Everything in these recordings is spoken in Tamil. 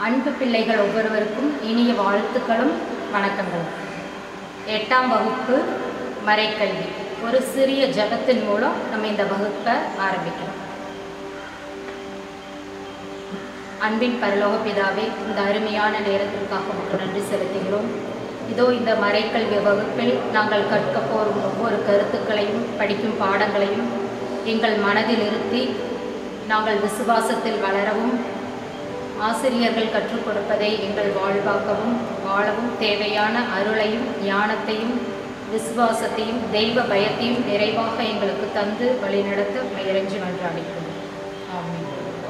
அன்பு பிள்ளைகள் ஒவ்வொருவருக்கும் இனிய வாழ்த்துக்களும் வணக்கங்களும் எட்டாம் வகுப்பு மறைக்கல்வி ஒரு சிறிய ஜபத்தின் மூலம் நம்ம இந்த வகுப்பை ஆரம்பிக்கலாம் அன்பின் பரலோக பிதாவே இந்த அருமையான நேரத்திற்காக உங்களுக்கு நன்றி செலுத்துகிறோம் இதோ இந்த மறைக்கல்வி வகுப்பில் நாங்கள் கற்க போகும் ஒவ்வொரு கருத்துக்களையும் படிக்கும் பாடங்களையும் எங்கள் மனதில் இருத்தி நாங்கள் விசுவாசத்தில் வளரவும் ஆசிரியர்கள் கற்றுக் கொடுப்பதை எங்கள் வாழ்வாக்கவும் வாழவும் தேவையான அருளையும் ஞானத்தையும் விசுவாசத்தையும் தெய்வ பயத்தையும் நிறைவாக எங்களுக்கு தந்து வழிநடத்த முயற்சி நன்றாடிக்கும் ஆமென்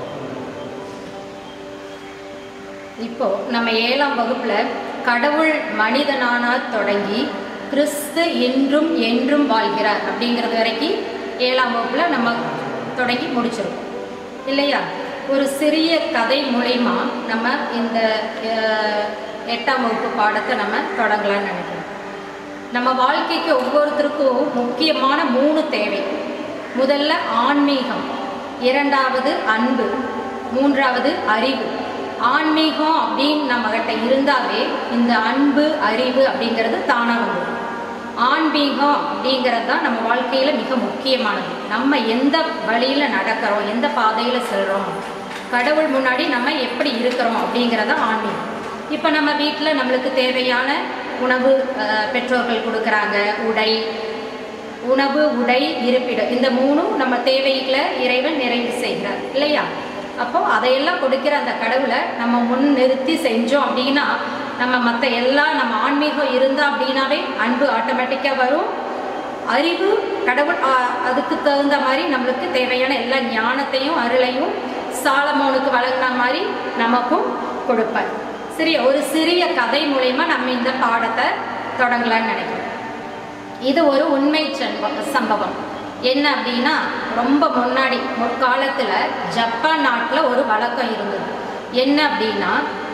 இப்போ நம்ம ஏழாம் வகுப்புல கடவுள் மனிதனானார் தொடங்கி கிறிஸ்து இன்றும் என்றும் வாழ்கிறார் அப்படிங்கிறது வரைக்கும் ஏழாம் வகுப்புல நம்ம தொடங்கி முடிச்சிருக்கோம் இல்லையா ஒரு சிறிய கதை மூலயமா நம்ம இந்த அஹ், எட்டாம் வகுப்பு பாடத்தை நம்ம தொடங்கலாம்னு நினைக்கிறோம் நம்ம வாழ்க்கைக்கு ஒவ்வொருத்தருக்கும் முக்கியமான மூணு தேவை முதல்ல ஆன்மீகம் இரண்டாவது அன்பு மூன்றாவது அறிவு ஆன்மீகம் அப்படின்னு நம்மகிட்ட இருந்தாவே இந்த அன்பு அறிவு அப்படிங்கிறது தானாக வந்துடும் ஆன்மீகம் அப்படிங்கிறது தான் நம்ம வாழ்க்கையில மிக முக்கியமானது நம்ம எந்த வழியில நடக்கிறோம் எந்த பாதையில செல்றோம் கடவுள் முன்னாடி நம்ம எப்படி இருக்கிறோம் அப்படிங்கிறத ஆன்மீகம் இப்போ நம்ம வீட்டில் நம்மளுக்கு தேவையான உணவு அஹ், பெற்றோர்கள் கொடுக்குறாங்க உடை உணவு உடை இருப்பிடம் இந்த மூணும் நம்ம தேவைகளை இறைவன் நிறைவு செய்கிறார் இல்லையா அப்போ அதையெல்லாம் கொடுக்கிற அந்த கடவுளை நம்ம முன் நிறுத்தி செஞ்சோம் அப்படின்னா நம்ம மற்ற எல்லாம் நம்ம ஆன்மீகம் இருந்தா அப்படின்னாவே அன்பு ஆட்டோமேட்டிக்காக வரும் அறிவு கடவுள் ஆ, அதுக்கு தகுந்த மாதிரி நம்மளுக்கு தேவையான எல்லா ஞானத்தையும் அருளையும் சாலமோனுக்கு வழங்கின மாதிரி நமக்கும் கொடுப்பார் சரி ஒரு சிறிய கதை மூலயமா நம்ம இந்த பாடத்தை தொடங்கலாம்னு நினைக்கிறோம் இது ஒரு உண்மை சம்பவம் சம்பவம் என்ன அப்படின்னா ரொம்ப முன்னாடி முற்காலத்தில் ஜப்பான் நாட்டில் ஒரு வழக்கம் இருந்தது என்ன அப்படின்னா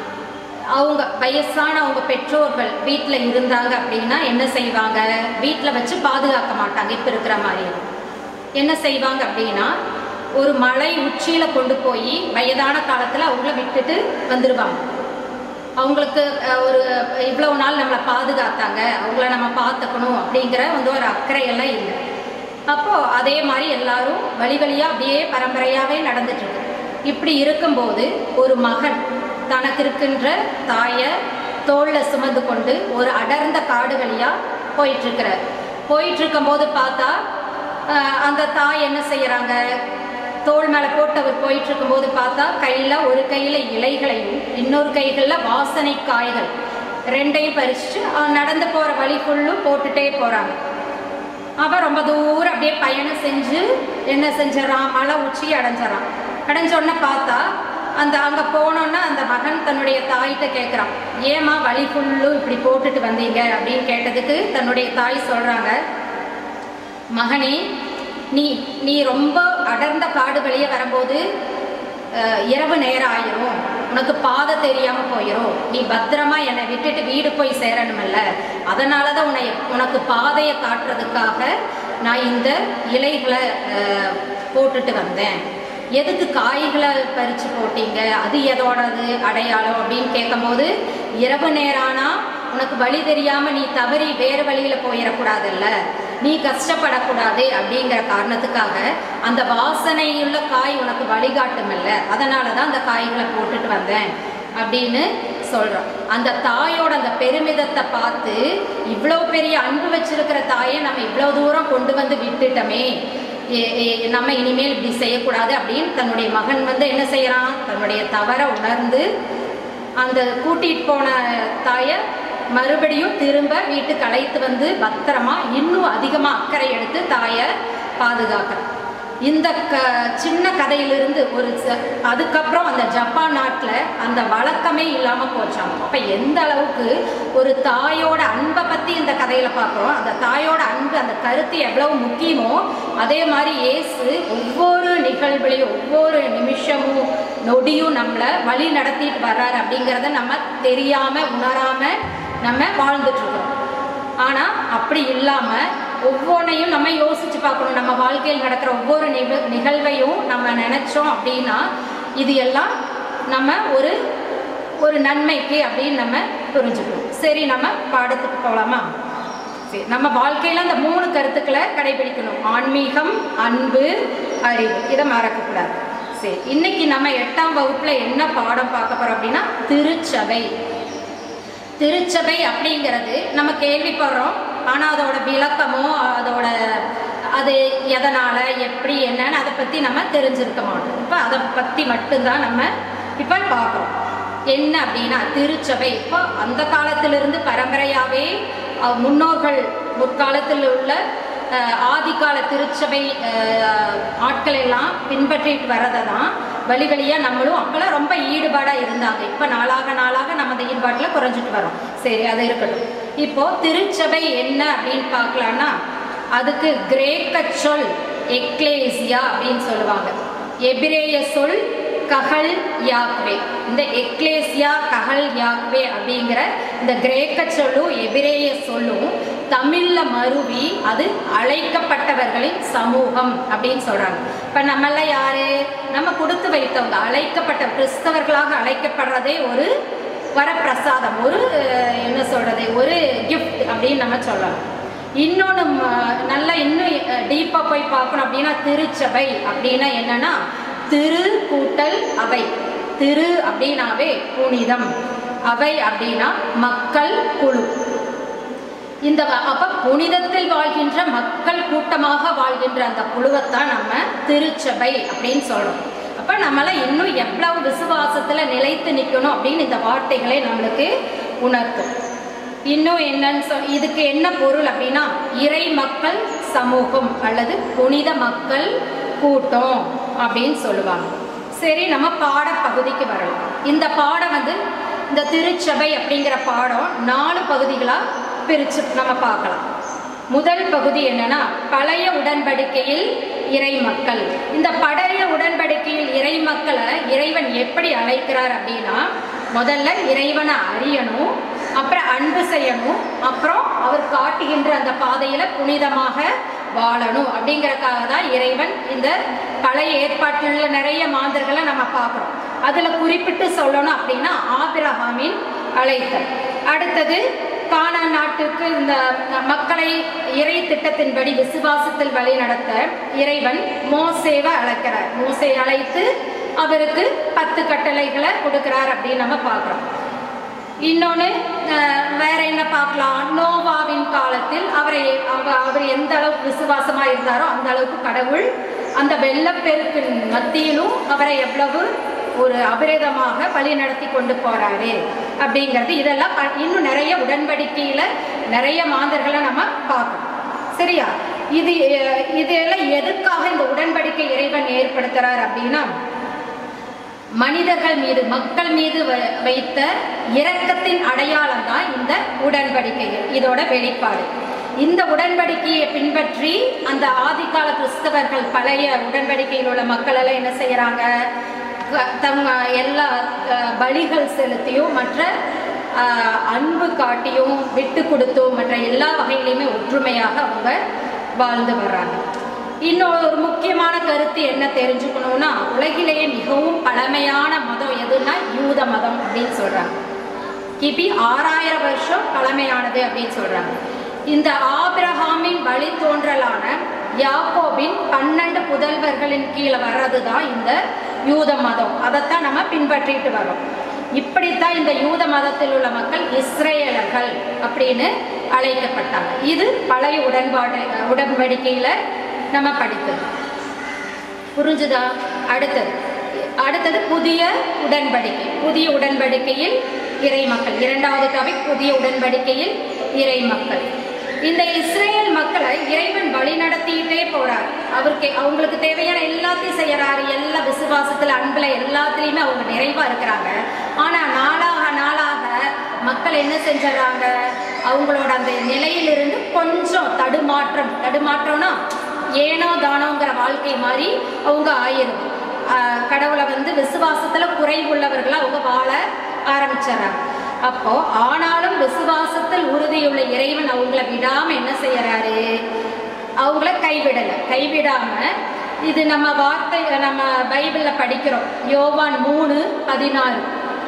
அவங்க வயசான அவங்க பெற்றோர்கள் வீட்டில் இருந்தாங்க அப்படின்னா என்ன செய்வாங்க வீட்டில் வச்சு பாதுகாக்க மாட்டாங்க இப்போ இருக்கிற மாதிரி என்ன செய்வாங்க அப்படின்னா ஒரு மலை உச்சியில கொண்டு போய் வயதான காலத்தில் அவங்கள விட்டுட்டு வந்துடுவாங்க அவங்களுக்கு அஹ், ஒரு இவ்வளவு நாள் நம்மளை பாதுகாத்தாங்க அவங்கள நம்ம பார்த்துக்கணும் அப்படிங்கிற வந்து ஒரு அக்கறையெல்லாம் இல்லை அப்போ அதே மாதிரி எல்லாரும் வழி வழியா அப்படியே பரம்பரையாவே நடந்துட்டு இருக்கு இப்படி இருக்கும்போது ஒரு மகன் தனக்கு இருக்கின்ற தாயை தோல்ல சுமந்து கொண்டு ஒரு அடர்ந்த காடு வழியா போயிட்டு இருக்கிறார் போயிட்டு இருக்கும்போது பார்த்தா அஹ், அந்த தாய் என்ன செய்யறாங்க தோள் மேலே போட்டு அவர் போயிட்டு இருக்கும்போது பார்த்தா கையில் ஒரு கையில் இலைகளையும் இன்னொரு கைகளில் வாசனை காய்கள் ரெண்டையும் பறிச்சுட்டு அவன் நடந்து போகிற வழி ஃபுல்லும் போட்டுட்டே போகிறாங்க அவன் ரொம்ப தூரம் அப்படியே பயணம் செஞ்சு என்ன செஞ்சிடறான் மலை உச்சி அடைஞ்சிடறான் அடைஞ்சோடனே பார்த்தா அந்த அங்கே போனோன்னா அந்த மகன் தன்னுடைய தாயிட்ட கேட்குறான் ஏம்மா வழி ஃபுல்லும் இப்படி போட்டுட்டு வந்தீங்க அப்படின்னு கேட்டதுக்கு தன்னுடைய தாய் சொல்கிறாங்க மகனே நீ நீ ரொம்ப அடர்ந்த காடு வெளியே வரும்போது அஹ், இரவு நேரம் ஆயிரும் உனக்கு பாதை தெரியாம போயிடும் நீ பத்திரமா என்னை விட்டுட்டு வீடு போய் சேரணுமல்ல அதனால தான் உன்னை உனக்கு பாதையை காட்டுறதுக்காக நான் இந்த இலைகளை அஹ், போட்டுட்டு வந்தேன் எதுக்கு காய்களை பறித்து போட்டீங்க அது எதோடது அடையாளம் அப்படின்னு கேட்கும்போது இரவு நேரானா உனக்கு வழி தெரியாம நீ தவறி வேறு வழியில போயிடக்கூடாதுல்ல நீ கஷ்டப்படக்கூடாது அப்படிங்கிற காரணத்துக்காக அந்த வாசனையுள்ள காய் உனக்கு வழிகாட்டுமில்ல அதனால தான் அந்த காய்களை போட்டுட்டு வந்தேன் அப்படின்னு சொல்றான் அந்த தாயோட அந்த பெருமிதத்தை பார்த்து இவ்வளோ பெரிய அன்பு வச்சிருக்கிற தாயை நம்ம இவ்வளோ தூரம் கொண்டு வந்து விட்டுட்டோமே ஏ- ஏ- நம்ம இனிமேல் இப்படி செய்யக்கூடாது அப்படின்னு தன்னுடைய மகன் வந்து என்ன செய்யறான் தன்னுடைய தவறை உணர்ந்து அந்த கூட்டிட்டு போன தாயை மறுபடியும் திரும்ப வீட்டுக்கு அழைத்து வந்து பத்திரமா இன்னும் அதிகமாக அக்கறை எடுத்து தாயை பாதுகாக்கிறான் இந்த க சின்ன கதையிலிருந்து ஒரு ச- அதுக்கப்புறம் அந்த ஜப்பான் நாட்டில் அந்த வழக்கமே இல்லாமல் போச்சாம் அப்போ எந்த அளவுக்கு ஒரு தாயோட அன்பை பற்றி இந்த கதையில் பார்க்குறோம் அந்த தாயோட அன்பு அந்த கருத்து எவ்வளவு முக்கியமோ அதே மாதிரி இயேசு ஒவ்வொரு நிகழ்வுலையும் ஒவ்வொரு நிமிஷமும் நொடியும் நம்மளை வழி நடத்திட்டு வர்றாரு அப்படிங்கிறத நம்ம தெரியாமல் உணராமல் நம்ம வாழ்ந்துட்டு இருக்கோம் ஆனால் அப்படி இல்லாமல் ஒவ்வொன்றையும் நம்ம யோசிச்சு பார்க்கணும் நம்ம வாழ்க்கையில் நடக்கிற ஒவ்வொரு நிக- நிகழ்வையும் நம்ம நினைச்சோம் அப்படின்னா இது எல்லாம் நம்ம ஒரு ஒரு நன்மைக்கு அப்படின்னு நம்ம புரிஞ்சுக்கணும் சரி நம்ம பாடத்துக்கு போகலாமா சரி நம்ம வாழ்க்கையில் அந்த மூணு கருத்துக்களை கடைபிடிக்கணும் ஆன்மீகம் அன்பு அறிவு இதை மறக்கக்கூடாது சரி இன்னைக்கு நம்ம எட்டாம் வகுப்புல என்ன பாடம் பார்க்க போறோம் அப்படின்னா திருச்சபை திருச்சபை அப்படிங்கிறது நம்ம கேள்விப்படுறோம் ஆனால் அதோட விளக்கமோ அதோட அது எதனால எப்படி என்னன்னு அதை பற்றி நம்ம தெரிஞ்சிருக்க மாட்டோம் இப்போ அதை பற்றி மட்டும்தான் நம்ம இப்போ பார்க்குறோம் என்ன அப்படின்னா திருச்சபை இப்போ அந்த காலத்திலிருந்து பரம்பரையாகவே அஹ், முன்னோர்கள் முற்காலத்தில் உள்ள அஹ், ஆதிகால திருச்சபை அஹ், ஆட்கள் எல்லாம் பின்பற்றிட்டு வரதை தான் வழி வழியாக நம்மளும் அப்போல்லாம் ரொம்ப ஈடுபாடாக இருந்தாங்க இப்போ நாளாக நாளாக நம்ம அந்த ஈடுபாட்டில் குறைஞ்சிட்டு வரோம் சரி அது இருக்கட்டும் இப்போ திருச்சபை என்ன அப்படின்னு பார்க்கலான்னா அதுக்கு கிரேக்க சொல் எக்லேசியா அப்படின்னு சொல்லுவாங்க எபிரேய சொல் கஹல் யாக்வே இந்த எக்லேசியா கஹல் யாக்வே அப்படிங்கிற இந்த கிரேக்க சொல்லும் எபிரேய சொல்லும் தமிழ்ல மருவி அது அழைக்கப்பட்டவர்களின் சமூகம் அப்படின்னு சொல்றாங்க இப்ப நம்மள யாரு நம்ம கொடுத்து வைத்தவங்க அழைக்கப்பட்ட கிறிஸ்தவர்களாக அழைக்கப்படுறதே ஒரு வரப்பிரசாதம் ஒரு அஹ், என்ன சொல்றது ஒரு கிஃப்ட் அப்படின்னு நம்ம சொல்லலாம் இன்னொன்று நல்லா இன்னும் டீப்பாக போய் பார்க்கணும் அப்படின்னா திருச்சபை அப்படின்னா என்னன்னா திரு கூட்டல் அவை திரு அப்படின்னாவே புனிதம் அவை அப்படின்னா மக்கள் குழு இந்த வ- அப்ப புனிதத்தில் வாழ்கின்ற மக்கள் கூட்டமாக வாழ்கின்ற அந்த குழுவைத்தான் நம்ம திருச்சபை அப்படின்னு சொல்றோம் அப்ப நம்மள இன்னும் எவ்வளவு விசுவாசத்துல நிலைத்து நிக்கணும் அப்படின்னு இந்த வார்த்தைகளை நம்மளுக்கு உணர்த்தும் இன்னும் என்னன்னு சொல் இதுக்கு என்ன பொருள் அப்படின்னா இறை மக்கள் சமூகம் அல்லது புனித மக்கள் கூட்டம் அப்படின்னு சொல்லுவாங்க சரி நம்ம பாட பகுதிக்கு வரலாம் இந்த பாடம் வந்து இந்த திருச்சபை அப்படிங்கிற பாடம் நாலு பகுதிகளாக பிரிச்சு நம்ம பார்க்கலாம் முதல் பகுதி என்னன்னா பழைய உடன்படிக்கையில் இறை மக்கள் இந்த பழைய உடன்படிக்கையில் இறை மக்களை இறைவன் எப்படி அழைக்கிறார் அப்படின்னா முதல்ல இறைவனை அறியணும் அப்புறம் அன்பு செய்யணும் அப்புறம் அவர் காட்டுகின்ற அந்த பாதையில புனிதமாக வாழணும் அப்படிங்கறதுக்காக தான் இறைவன் இந்த பழைய ஏற்பாட்டில் உள்ள நிறைய மாந்தர்களை நம்ம பார்க்குறோம் அதுல குறிப்பிட்டு சொல்லணும் அப்படின்னா ஆபிரஹாமின் அழைத்தல் அடுத்தது கானான் நாட்டுக்கு இந்த மக்களை இறை திட்டத்தின்படி விசுவாசத்தில் வழி நடத்த இறைவன் மோசேவை அழைக்கிறார் மோசே அழைத்து அவருக்கு பத்து கட்டளைகளை கொடுக்கிறார் அப்படின்னு நம்ம பார்க்குறோம் இன்னொன்று வேற என்ன பார்க்கலாம் நோவாவின் காலத்தில் அவரை அவ- அவர் எந்த அளவுக்கு விசுவாசமா இருந்தாரோ அந்த அளவுக்கு கடவுள் அந்த வெள்ளப்பெருக்கின் மத்தியிலும் அவரை எவ்வளவு ஒரு அபரிதமாக வழி நடத்தி கொண்டு போறாரு அப்படிங்கிறது இதெல்லாம் ப- இன்னும் நிறைய உடன்படிக்கையில நிறைய மாந்தர்களை நம்ம பார்க்கணும் சரியா இது அஹ், இதெல்லாம் எதுக்காக இந்த உடன்படிக்கை இறைவன் ஏற்படுத்துறார் அப்படின்னா மனிதர்கள் மீது மக்கள் மீது வ- வைத்த இரக்கத்தின் அடையாளம் தான் இந்த உடன்படிக்கை இதோட வெளிப்பாடு இந்த உடன்படிக்கையை பின்பற்றி அந்த ஆதிகால கிறிஸ்தவர்கள் பழைய உடன்படிக்கையில் உள்ள மக்கள் எல்லாம் என்ன செய்யறாங்க க- தங்க எல்லா அஹ், பலிகள் செலுத்தியும் மற்ற அஹ், அன்பு காட்டியும் விட்டு கொடுத்தும் மற்ற எல்லா வகையிலையுமே ஒற்றுமையாக அவங்க வாழ்ந்து வர்றாங்க இன்னொரு ஒரு முக்கியமான கருத்து என்ன தெரிஞ்சுக்கணும்னா உலகிலேயே மிகவும் பழமையான மதம் எதுன்னா யூத மதம் அப்படின்னு சொல்றாங்க கிபி ஆறாயிரம் வருஷம் பழமையானது அப்படின்னு சொல்றாங்க இந்த ஆபிரஹாமின் வழித்தோன்றலான யாக்கோபின் பன்னெண்டு புதல்வர்களின் கீழே வர்றது தான் இந்த யூத மதம் அதைத்தான் நம்ம பின்பற்றிட்டு வரோம் இப்படித்தான் இந்த யூத மதத்தில் உள்ள மக்கள் இஸ்ரேலர்கள் அப்படின்னு அழைக்கப்பட்டாங்க இது பழைய உடன்பாடு உடன்படிக்கையில நம்ம படித்தது புரிஞ்சுதா அடுத்தது அடுத்தது புதிய உடன்படிக்கை புதிய உடன்படிக்கையில் இறை மக்கள் இரண்டாவது டாபிக் புதிய உடன்படிக்கையில் இறை மக்கள் இந்த இஸ்ரேல் மக்களை இறைவன் வழி நடத்திட்டே போறார் அவருக்கு அவங்களுக்கு தேவையான எல்லாத்தையும் செய்யறாரு எல்லா விசுவாசத்துல அன்புல எல்லாத்துலயுமே அவங்க நிறைவா இருக்கிறாங்க ஆனா நாளாக நாளாக மக்கள் என்ன செஞ்சுறாங்க அவங்களோட அந்த நிலையிலிருந்து கொஞ்சம் தடுமாற்றம் தடுமாற்றம்னா ஏனோ தானோங்கிற வாழ்க்கை மாதிரி அவங்க ஆயிருது ஆஹ் கடவுளை வந்து விசுவாசத்துல குறைவுள்ளவர்களா அவங்க வாழ ஆரம்பிச்சிடறாங்க அப்போ ஆனாலும் விசுவாசத்தில் உறுதியுள்ள இறைவன் அவங்கள விடாம என்ன செய்யறாரு அவங்கள கைவிடல கைவிடாம இது நம்ம வார்த்தை நம்ம பைபிள்ல படிக்கிறோம் யோவான் மூணு பதினாறு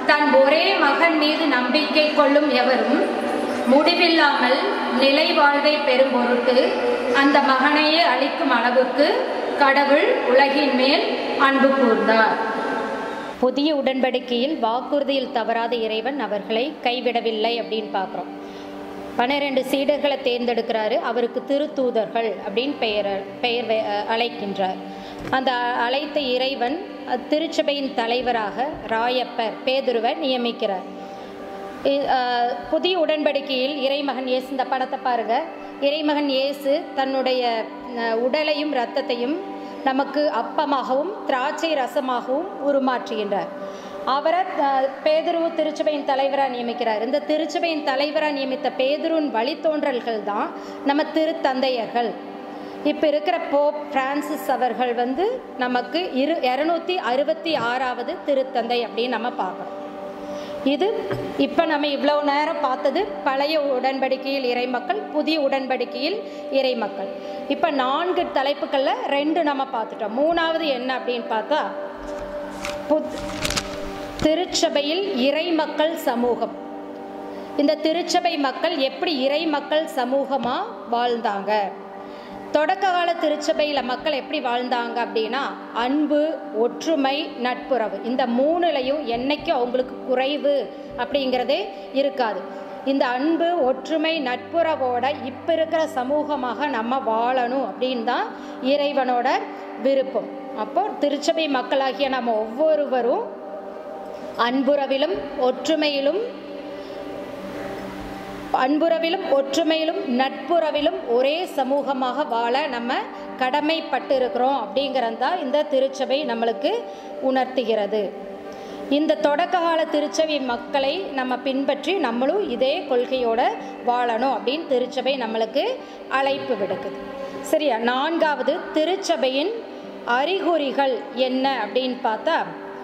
தன் ஒரே மகன் மீது நம்பிக்கை கொள்ளும் எவரும் முடிவில்லாமல் நிலை வாழ்வை பெறும் பொருட்டு அந்த மகனையே அளிக்கும் அளவுக்கு கடவுள் உலகின் மேல் அன்பு கூர்ந்தார் புதிய உடன்படிக்கையில் வாக்குறுதியில் தவறாத இறைவன் அவர்களை கைவிடவில்லை அப்படின்னு பார்க்குறோம் பன்னிரெண்டு சீடர்களை தேர்ந்தெடுக்கிறாரு அவருக்கு திருத்தூதர்கள் அப்படின்னு பெயர் பெயர் வே- அழைக்கின்றார் அந்த அழைத்த இறைவன் அஹ், திருச்சபையின் தலைவராக ராயப்பர் பேதுருவை நியமிக்கிறார் இ- அஹ், புதிய உடன்படிக்கையில் இறைமகன் இயேசு இந்த படத்தை பாருங்க இறைமகன் இயேசு தன்னுடைய அஹ், உடலையும் இரத்தத்தையும் நமக்கு அப்பமாகவும் திராட்சை ரசமாகவும் உருமாற்றுகின்றார் அவரை அஹ், பேதுரு திருச்சபையின் தலைவராக நியமிக்கிறார் இந்த திருச்சபையின் தலைவராக நியமித்த பேதுருவின் வழித்தோன்றல்கள் தான் நம்ம திருத்தந்தையர்கள் இப்போ இருக்கிற போப் பிரான்சிஸ் அவர்கள் வந்து நமக்கு இரு இரநூத்தி அறுபத்தி ஆறாவது திருத்தந்தை அப்படின்னு நம்ம பார்க்குறோம் இது இப்போ நம்ம இவ்வளோ நேரம் பார்த்தது பழைய உடன்படிக்கையில் இறைமக்கள் புதிய உடன்படிக்கையில் இறைமக்கள் இப்போ நான்கு தலைப்புகளில் ரெண்டு நம்ம பார்த்துட்டோம் மூணாவது என்ன அப்படின்னு பார்த்தா புத் திருச்சபையில் இறைமக்கள் சமூகம் இந்த திருச்சபை மக்கள் எப்படி இறைமக்கள் சமூகமாக வாழ்ந்தாங்க தொடக்க கால திருச்சபையில் மக்கள் எப்படி வாழ்ந்தாங்க அப்படின்னா அன்பு ஒற்றுமை நட்புறவு இந்த மூணுலையும் என்னைக்கும் அவங்களுக்கு குறைவு அப்படிங்கிறதே இருக்காது இந்த அன்பு ஒற்றுமை நட்புறவோட இப்போ இருக்கிற சமூகமாக நம்ம வாழணும் அப்படின்னு தான் இறைவனோட விருப்பம் அப்போ திருச்சபை மக்களாகிய நம்ம ஒவ்வொருவரும் அன்புறவிலும் ஒற்றுமையிலும் அன்புறவிலும் ஒற்றுமையிலும் நட்புறவிலும் ஒரே சமூகமாக வாழ நம்ம கடமைப்பட்டு இருக்கிறோம் அப்படிங்கிறது தான் இந்த திருச்சபை நம்மளுக்கு உணர்த்துகிறது இந்த தொடக்க கால திருச்சபை மக்களை நம்ம பின்பற்றி நம்மளும் இதே கொள்கையோட வாழணும் அப்படின்னு திருச்சபை நம்மளுக்கு அழைப்பு விடுக்குது சரியா நான்காவது திருச்சபையின் அறிகுறிகள் என்ன அப்படின்னு பார்த்தா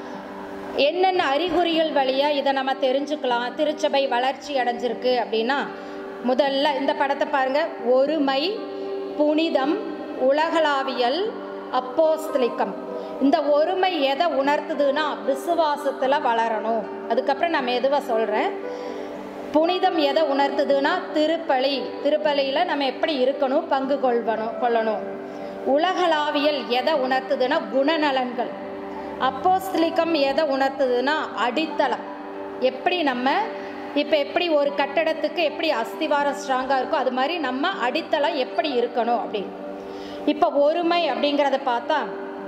என்னென்ன அறிகுறிகள் வழியாக இதை நம்ம தெரிஞ்சுக்கலாம் திருச்சபை வளர்ச்சி அடைஞ்சிருக்கு அப்படின்னா முதல்ல இந்த படத்தை பாருங்க ஒருமை புனிதம் உலகளாவியல் அப்போஸ்தலிக்கம் இந்த ஒருமை எதை உணர்த்துதுன்னா விசுவாசத்தில் வளரணும் அதுக்கப்புறம் நான் மெதுவாக சொல்கிறேன் புனிதம் எதை உணர்த்துதுன்னா திருப்பலி திருப்பலியில் நம்ம எப்படி இருக்கணும் பங்கு கொள்வணும் கொள்ளணும் உலகளாவியல் எதை உணர்த்துதுன்னா குணநலன்கள் அப்போஸ்தலிக்கம் எதை உணர்த்துதுன்னா அடித்தளம் எப்படி நம்ம இப்போ எப்படி ஒரு கட்டடத்துக்கு எப்படி அஸ்திவாரம் ஸ்ட்ராங்காக இருக்கோ அது மாதிரி நம்ம அடித்தளம் எப்படி இருக்கணும் அப்படின்னு இப்போ ஒருமை அப்படிங்கிறத பார்த்தா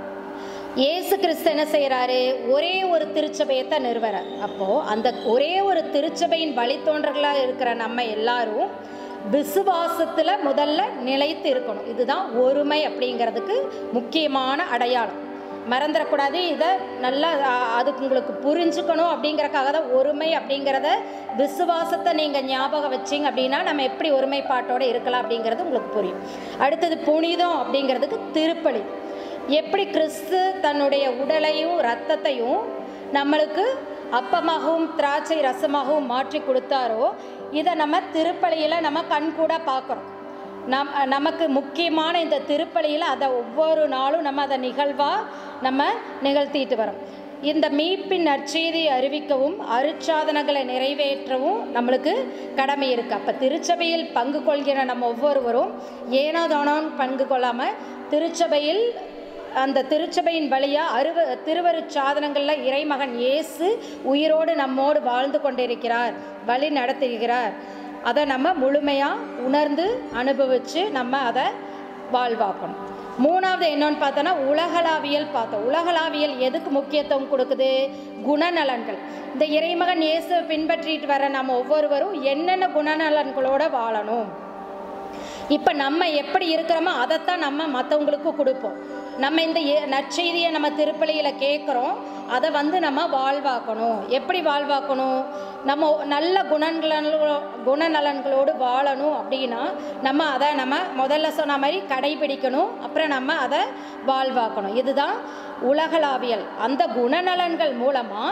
இயேசு கிறிஸ்து என்ன செய்கிறாரு ஒரே ஒரு திருச்சபையை தான் நிறுவறார் அப்போது அந்த ஒரே ஒரு திருச்சபையின் வழித்தோன்றர்களாக இருக்கிற நம்ம எல்லாரும் விசுவாசத்தில் முதல்ல நிலைத்து இருக்கணும் இதுதான் ஒருமை அப்படிங்கிறதுக்கு முக்கியமான அடையாளம் மறந்துடக்கூடாது இதை நல்லா அ- அதுக்கு உங்களுக்கு புரிஞ்சுக்கணும் அப்படிங்கறக்காக தான் ஒருமை அப்படிங்கிறத விசுவாசத்தை நீங்கள் ஞாபகம் வச்சீங்க அப்படின்னா நம்ம எப்படி ஒருமைப்பாட்டோட இருக்கலாம் அப்படிங்கிறது உங்களுக்கு புரியும் அடுத்தது புனிதம் அப்படிங்கிறதுக்கு திருப்பலி எப்படி கிறிஸ்து தன்னுடைய உடலையும் இரத்தத்தையும் நம்மளுக்கு அப்பமாகவும் திராட்சை ரசமாகவும் மாற்றி கொடுத்தாரோ இதை நம்ம திருப்பலியில் நம்ம கண்கூட பார்க்குறோம் நம் நமக்கு முக்கியமான இந்த திருப்பலியில் அதை ஒவ்வொரு நாளும் நம்ம அதை நிகழ்வாக நம்ம நிகழ்த்திட்டு வரோம் இந்த மீட்பின் நற்செய்தியை அறிவிக்கவும் அருட்சாதனங்களை நிறைவேற்றவும் நம்மளுக்கு கடமை இருக்குது அப்போ திருச்சபையில் பங்கு கொள்கிற நம்ம ஒவ்வொருவரும் ஏனோ தானோன்னு பங்கு கொள்ளாமல் திருச்சபையில் அந்த திருச்சபையின் வழியாக அருவ திருவருட் சாதனங்களில் இறைமகன் இயேசு உயிரோடு நம்மோடு வாழ்ந்து கொண்டிருக்கிறார் வழி நடத்துகிறார் அதை நம்ம முழுமையாக உணர்ந்து அனுபவித்து நம்ம அதை வாழ்வாக்கணும் மூணாவது என்னன்னு பார்த்தோன்னா உலகளாவியல் பார்த்தோம் உலகளாவியல் எதுக்கு முக்கியத்துவம் கொடுக்குது குணநலன்கள் இந்த இறைமகன் இயேசுவை பின்பற்றிட்டு வர நம்ம ஒவ்வொருவரும் என்னென்ன குணநலன்களோட வாழணும் இப்போ நம்ம எப்படி இருக்கிறோமோ அதைத்தான் நம்ம மற்றவங்களுக்கு கொடுப்போம் நம்ம இந்த ஏ- நற்செய்தியை நம்ம திருப்பலியில் கேட்குறோம் அதை வந்து நம்ம வாழ்வாக்கணும் எப்படி வாழ்வாக்கணும் நம்ம நல்ல குணங்களோ குணநலன்களோடு வாழணும் அப்படின்னா நம்ம அதை நம்ம முதல்ல சொன்ன மாதிரி கடைபிடிக்கணும் அப்புறம் நம்ம அதை வாழ்வாக்கணும் இதுதான் உலகளாவியல் அந்த குணநலன்கள் மூலமாக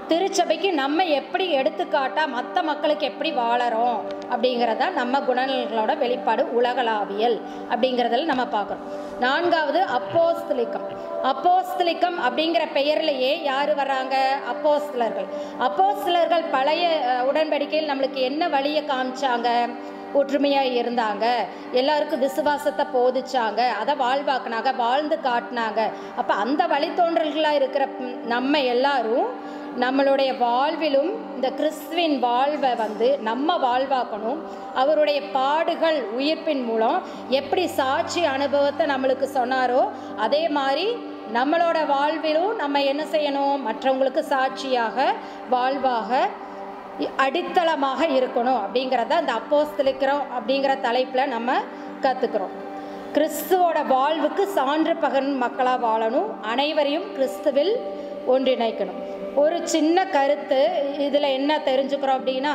திருச்சபைக்கு நம்ம எப்படி எடுத்துக்காட்டா மற்ற மக்களுக்கு எப்படி வாழறோம் அப்படிங்கிறத நம்ம குணநலங்களோட வெளிப்பாடு உலகளாவியல் அப்படிங்கிறதில் நம்ம பார்க்குறோம் நான்காவது அப்போஸ்தலிக்கம் அப்போஸ்தலிக்கம் அப்படிங்கிற பெயர்லேயே யார் வர்றாங்க அப்போஸ்தலர்கள் அப்போஸ்தலர்கள் பழைய அஹ், உடன்படிக்கையில் நம்மளுக்கு என்ன வழியை காமிச்சாங்க ஒற்றுமையாக இருந்தாங்க எல்லாருக்கும் விசுவாசத்தை போதிச்சாங்க அதை வாழ்வாக்குனாங்க வாழ்ந்து காட்டினாங்க அப்போ அந்த வழித்தோன்றல்களாக இருக்கிற ம், நம்ம எல்லாரும் நம்மளுடைய வாழ்விலும் இந்த கிறிஸ்துவின் வாழ்வை வந்து நம்ம வாழ்வாக்கணும் அவருடைய பாடுகள் உயிர்ப்பின் மூலம் எப்படி சாட்சி அனுபவத்தை நம்மளுக்கு சொன்னாரோ அதே மாதிரி நம்மளோட வாழ்விலும் நம்ம என்ன செய்யணும் மற்றவங்களுக்கு சாட்சியாக வாழ்வாக இ- அடித்தளமாக இருக்கணும் அப்படிங்கிறத அந்த அப்போஸ்தலிக்கிறோம் அப்படிங்கிற தலைப்பில் நம்ம கற்றுக்குறோம் கிறிஸ்துவோட வாழ்வுக்கு சான்று பகரும் மக்களாக வாழணும் அனைவரையும் கிறிஸ்துவில் ஒன்றிணைக்கணும் ஒரு சின்ன கருத்து இதில் என்ன தெரிஞ்சுக்கிறோம் அப்படின்னா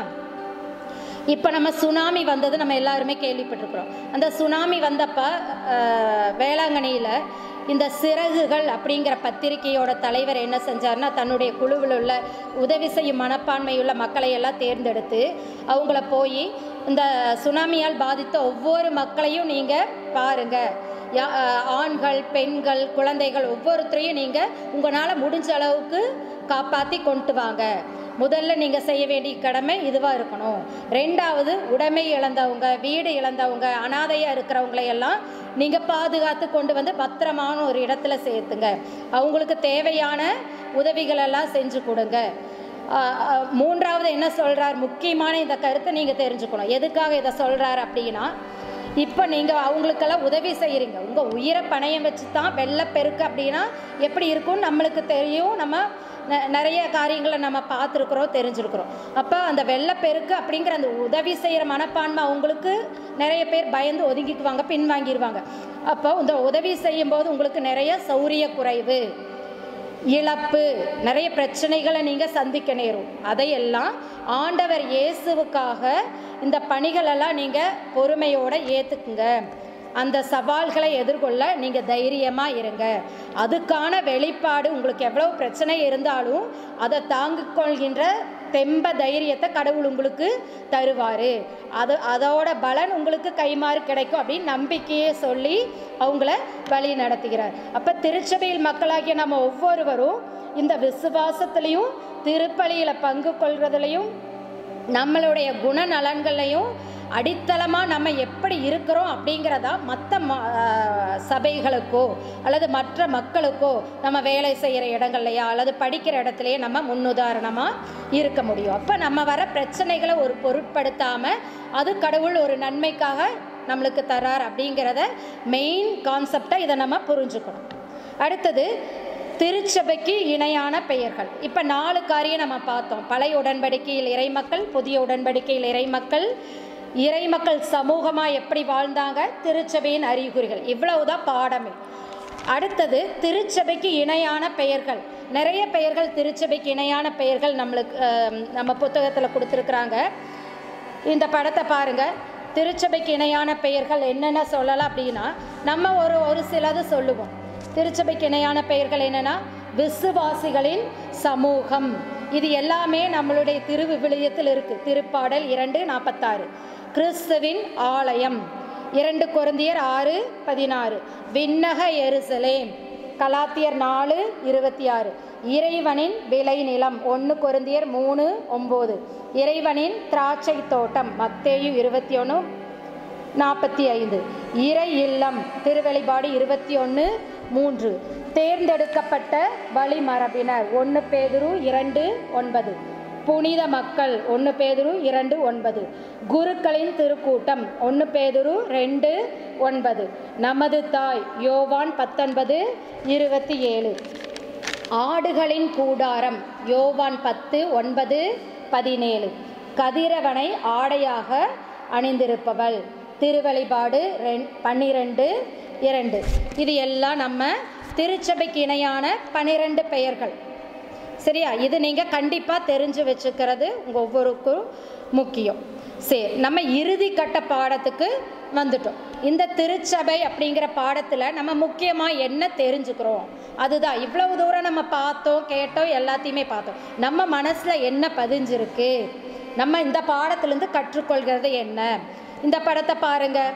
இப்போ நம்ம சுனாமி வந்தது நம்ம எல்லாருமே கேள்விப்பட்டிருக்கிறோம் அந்த சுனாமி வந்தப்போ வேளாங்கண்ணியில் இந்த சிறகுகள் அப்படிங்கிற பத்திரிகையோட தலைவர் என்ன செஞ்சார்னா தன்னுடைய குழுவில் உள்ள உதவி செய்யும் மனப்பான்மையுள்ள மக்களை எல்லாம் தேர்ந்தெடுத்து அவங்கள போய் இந்த சுனாமியால் பாதித்த ஒவ்வொரு மக்களையும் நீங்கள் பாருங்கள் யா- அஹ் ஆண்கள் பெண்கள் குழந்தைகள் ஒவ்வொருத்தரையும் நீங்கள் உங்களால் முடிஞ்ச அளவுக்கு காப்பாற்றி கொண்டு வாங்க முதல்ல நீங்கள் செய்ய வேண்டிய கடமை இதுவாக இருக்கணும் ரெண்டாவது உடைமை இழந்தவங்க வீடு இழந்தவங்க அனாதையாக இருக்கிறவங்களை எல்லாம் நீங்கள் பாதுகாத்து கொண்டு வந்து பத்திரமான ஒரு இடத்துல சேர்த்துங்க அவங்களுக்கு தேவையான உதவிகளெல்லாம் செஞ்சு கொடுங்க ஆஹ் ஆஹ் மூன்றாவது என்ன சொல்கிறார் முக்கியமான இந்த கருத்தை நீங்கள் தெரிஞ்சுக்கணும் எதுக்காக இதை சொல்கிறார் அப்படின்னா இப்போ நீங்கள் அவங்களுக்கெல்லாம் உதவி செய்கிறீங்க உங்கள் உயிரை பணயம் வச்சு தான் வெள்ளப்பெருக்கு அப்படின்னா எப்படி இருக்கும்னு நம்மளுக்கு தெரியும் நம்ம ந- நிறைய காரியங்களை நம்ம பார்த்துருக்குறோம் தெரிஞ்சிருக்கிறோம் அப்போ அந்த வெள்ளப்பெருக்கு அப்படிங்கிற அந்த உதவி செய்கிற மனப்பான்மை அவங்களுக்கு நிறைய பேர் பயந்து ஒதுங்கிக்குவாங்க பின்வாங்கிடுவாங்க அப்போ இந்த உதவி செய்யும்போது உங்களுக்கு நிறைய சௌரிய குறைவு இழப்பு நிறைய பிரச்சனைகளை நீங்கள் சந்திக்க நேரும் அதையெல்லாம் ஆண்டவர் இயேசுவுக்காக இந்த பணிகளெல்லாம் நீங்கள் பொறுமையோடு ஏற்றுக்குங்க அந்த சவால்களை எதிர்கொள்ள நீங்கள் தைரியமாக இருங்க அதுக்கான வெளிப்பாடு உங்களுக்கு எவ்வளோ பிரச்சனை இருந்தாலும் அதை தாங்கிக் கொள்கின்ற தெம்ப தைரியத்தை கடவுள் உங்களுக்கு தருவார் அது அதோட பலன் உங்களுக்கு கைமாறு கிடைக்கும் அப்படின்னு நம்பிக்கையை சொல்லி அவங்கள வழி நடத்துகிறார் அப்போ திருச்சபையில் மக்களாகிய நம்ம ஒவ்வொருவரும் இந்த விசுவாசத்துலேயும் திருப்பலியில் பங்கு கொள்றதுலையும் நம்மளுடைய குணநலன்களையும் அடித்தளமாக நம்ம எப்படி இருக்கிறோம் அப்படிங்கிறதா மற்ற ம ஆஹ் சபைகளுக்கோ அல்லது மற்ற மக்களுக்கோ நம்ம வேலை செய்கிற இடங்கள்லையா அல்லது படிக்கிற இடத்துலையே நம்ம முன்னுதாரணமாக இருக்க முடியும் அப்போ நம்ம வர பிரச்சனைகளை ஒரு பொருட்படுத்தாமல் அது கடவுள் ஒரு நன்மைக்காக நம்மளுக்கு தரார் அப்படிங்கிறத மெயின் கான்செப்டாக இதை நம்ம புரிஞ்சுக்கணும் அடுத்தது திருச்சபைக்கு இணையான பெயர்கள் இப்போ நாலு காரியம் நம்ம பார்த்தோம் பழைய உடன்படிக்கையில் இறைமக்கள் புதிய உடன்படிக்கையில் இறைமக்கள் இறைமக்கள் சமூகமாக எப்படி வாழ்ந்தாங்க திருச்சபையின் அறிகுறிகள் இவ்வளவுதான் பாடமே அடுத்தது திருச்சபைக்கு இணையான பெயர்கள் நிறைய பெயர்கள் திருச்சபைக்கு இணையான பெயர்கள் நம்மளுக்கு அஹ், நம்ம புத்தகத்தில் கொடுத்துருக்குறாங்க இந்த படத்தை பாருங்க திருச்சபைக்கு இணையான பெயர்கள் என்னென்ன சொல்லலாம் அப்படின்னா நம்ம ஒரு ஒரு சிலது சொல்லுவோம் திருச்சபைக்கு இணையான பெயர்கள் என்னென்னா விசுவாசிகளின் சமூகம் இது எல்லாமே நம்மளுடைய திருவிவிலியத்தில் இருக்கு திருப்பாடல் இரண்டு நாற்பத்தாறு கிறிஸ்துவின் ஆலயம் இரண்டு கொரிந்தியர் ஆறு பதினாறு விண்ணக எருசலேம் கலாத்தியர் நாலு இருபத்தி ஆறு இறைவனின் விளைநிலம் ஒன்று கொரிந்தியர் மூணு ஒம்பது இறைவனின் திராட்சை தோட்டம் மத்தேயு இருபத்தி ஒன்று நாற்பத்தி ஐந்து இறை இல்லம் திருவெளிப்பாடு இருபத்தி ஒன்று மூன்று தேர்ந்தெடுக்கப்பட்ட வழிமரபினர் ஒன்று பேதுரு இரண்டு ஒன்பது புனித மக்கள் ஒன்று பேதுரு இரண்டு ஒன்பது குருக்களின் திருக்கூட்டம் ஒன்று பேதுரு ரெண்டு ஒன்பது நமது தாய் யோவான் பத்தொன்பது இருபத்தி ஏழு ஆடுகளின் கூடாரம் யோவான் பத்து ஒன்பது பதினேழு கதிரவனை ஆடையாக அணிந்திருப்பவள் திருவழிபாடு ரெண் பன்னிரெண்டு இரண்டு இது எல்லாம் நம்ம திருச்சபைக்கு இணையான பனிரெண்டு பெயர்கள் சரியா இது நீங்கள் கண்டிப்பாக தெரிஞ்சு வச்சுக்கிறது உங்கள் ஒவ்வொருக்கும் முக்கியம் சரி நம்ம இறுதி கட்ட பாடத்துக்கு வந்துட்டோம் இந்த திருச்சபை அப்படிங்கிற பாடத்தில் நம்ம முக்கியமாக என்ன தெரிஞ்சுக்கிறோம் அதுதான் இவ்வளவு தூரம் நம்ம பார்த்தோம் கேட்டோம் எல்லாத்தையுமே பார்த்தோம் நம்ம மனசில் என்ன பதிஞ்சிருக்கு நம்ம இந்த பாடத்திலேருந்து கற்றுக்கொள்கிறது என்ன இந்த படத்தை பாருங்கள்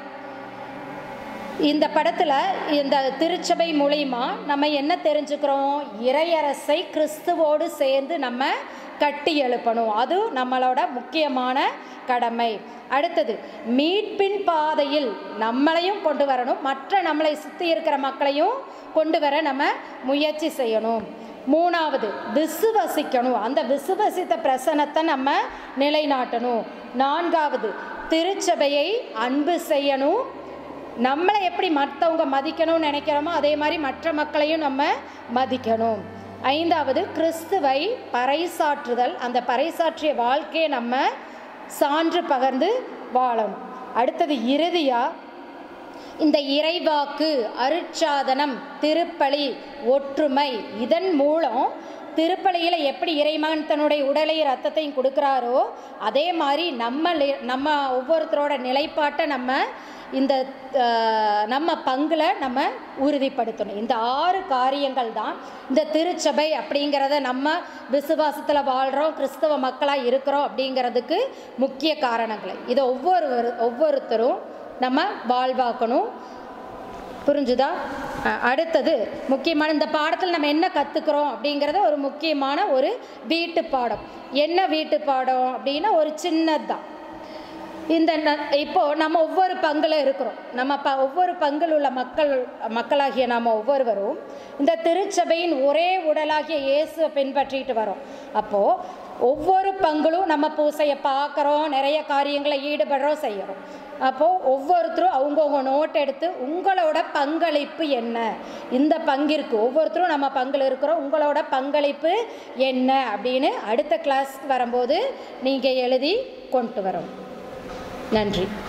இந்த படத்தில் இந்த திருச்சபை மூலிமா நம்ம என்ன தெரிஞ்சுக்கிறோம் இறையரசை கிறிஸ்துவோடு சேர்ந்து நம்ம கட்டி எழுப்பணும் அது நம்மளோட முக்கியமான கடமை அடுத்தது மீட்பின் பாதையில் நம்மளையும் கொண்டு வரணும் மற்ற நம்மளை சுற்றி இருக்கிற மக்களையும் கொண்டு வர நம்ம முயற்சி செய்யணும் மூணாவது விசுவசிக்கணும் அந்த விசுவசித்த பிரசனத்தை நம்ம நிலைநாட்டணும் நான்காவது திருச்சபையை அன்பு செய்யணும் நம்மளை எப்படி மற்றவங்க மதிக்கணும்னு நினைக்கிறோமோ அதே மாதிரி மற்ற மக்களையும் நம்ம மதிக்கணும் ஐந்தாவது கிறிஸ்துவை பறைசாற்றுதல் அந்த பறைசாற்றிய வாழ்க்கையை நம்ம சான்று பகர்ந்து வாழணும் அடுத்தது இறுதியாக இந்த இறைவாக்கு அருட்சாதனம் திருப்பலி ஒற்றுமை இதன் மூலம் திருப்பலியில் எப்படி இறைமகன் தன்னுடைய உடலை ரத்தத்தையும் கொடுக்குறாரோ அதே மாதிரி நம்ம லி- நம்ம ஒவ்வொருத்தரோட நிலைப்பாட்டை நம்ம இந்த அஹ், நம்ம பங்கில் நம்ம உறுதிப்படுத்தணும் இந்த ஆறு காரியங்கள் தான் இந்த திருச்சபை அப்படிங்கிறத நம்ம விசுவாசத்தில் வாழ்கிறோம் கிறிஸ்தவ மக்களாக இருக்கிறோம் அப்படிங்கிறதுக்கு முக்கிய காரணங்கள் இதை ஒவ்வொரு ஒவ்வொருத்தரும் நம்ம வாழ்வாக்கணும் புரிஞ்சுதா அஹ் அடுத்தது முக்கியமான இந்த பாடத்தில் நம்ம என்ன கற்றுக்குறோம் அப்படிங்கிறத ஒரு முக்கியமான ஒரு வீட்டு பாடம் என்ன வீட்டு பாடம் அப்படின்னா ஒரு சின்னதுதான் இந்த ந- இப்போ நம்ம ஒவ்வொரு பங்குல இருக்கிறோம் நம்ம ப ஒவ்வொரு பங்கில் உள்ள மக்கள் மக்களாகிய நாம் ஒவ்வொருவரும் இந்த திருச்சபையின் ஒரே உடலாகிய இயேசுவை பின்பற்றிட்டு வரோம் அப்போது ஒவ்வொரு பங்கிலும் நம்ம பூசையை பார்க்குறோம் நிறைய காரியங்களை ஈடுபடுறோம் செய்கிறோம் அப்போது ஒவ்வொருத்தரும் அவங்கவுங்க நோட் எடுத்து உங்களோட பங்களிப்பு என்ன இந்த பங்கிற்கு ஒவ்வொருத்தரும் நம்ம பங்கில் இருக்கிறோம் உங்களோட பங்களிப்பு என்ன அப்படின்னு அடுத்த கிளாஸ்க்கு வரும்போது நீங்கள் எழுதி கொண்டு வரோம் நன்றி